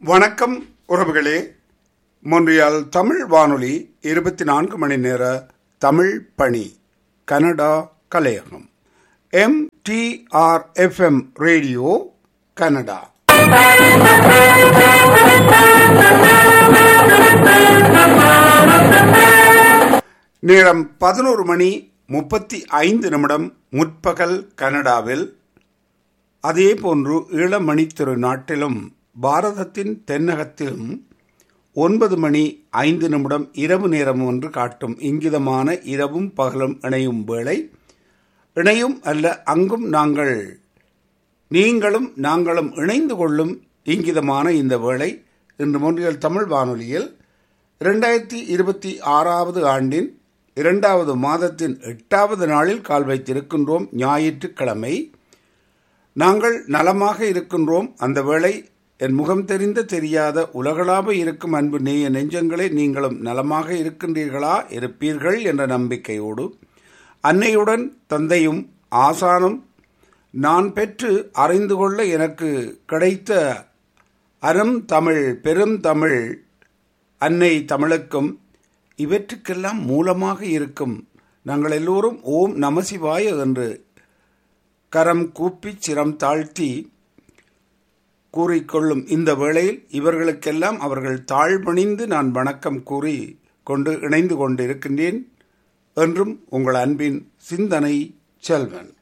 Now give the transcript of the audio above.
வணக்கம் உறவுகளே மொன்றியால் தமிழ் வானொலி இருபத்தி நான்கு மணி நேர தமிழ் பணி கனடா கலையகம் M T R FM radio Canada நேரம் பதினோரு மணி முப்பத்தி ஐந்து நிமிடம் முற்பகல் கனடாவில் அதே போன்று ஈழமணி திரு நாட்டிலும் பாரதத்தின் தென்னகத்திலும் ஒன்பது மணி ஐந்து நிமிடம் இரவு நேரம் ஒன்று காட்டும் இங்கிதமான இரவும் பகலும் இணையும் வேளை இணையும் அல்ல அங்கும் நாங்கள் நீங்களும் நாங்களும் இணைந்து கொள்ளும் இங்கிதமான இந்த வேளை இன்று மொன்றியல் தமிழ் வானொலியில் இரண்டாயிரத்தி இருபத்தி ஆறாவது ஆண்டின் இரண்டாவது மாதத்தின் எட்டாவது நாளில் கால் வைத்திருக்கின்றோம் ஞாயிற்றுக்கிழமை நாங்கள் நலமாக இருக்கின்றோம் அந்த வேளை என் முகம் தெரிந்த தெரியாத உலகளாக இருக்கும் அன்பு நேய நெஞ்சங்களே நீங்களும் நலமாக இருக்கின்றீர்களா இருப்பீர்கள் என்ற நம்பிக்கையோடு அன்னையுடன் தந்தையும் ஆசானும் நான் பெற்று அறிந்து கொள்ள எனக்கு கிடைத்த அரும் தமிழ் பெரும் தமிழ் அன்னை தமிழுக்கும் இவற்றுக்கெல்லாம் மூலமாக இருக்கும் நாங்கள் எல்லோரும் ஓம் நமசிவாய என்று கரம் கூப்பி சிரம் தாழ்த்தி கூறிக்கொள்ளும் இந்த வேளையில் இவர்களுக்கெல்லாம் அவர்கள் தாழ்பணிந்து நான் வணக்கம் கூறி கொண்டு இணைந்து கொண்டிருக்கின்றேன் என்றும் உங்கள் அன்பின் சிந்தனை செல்வன்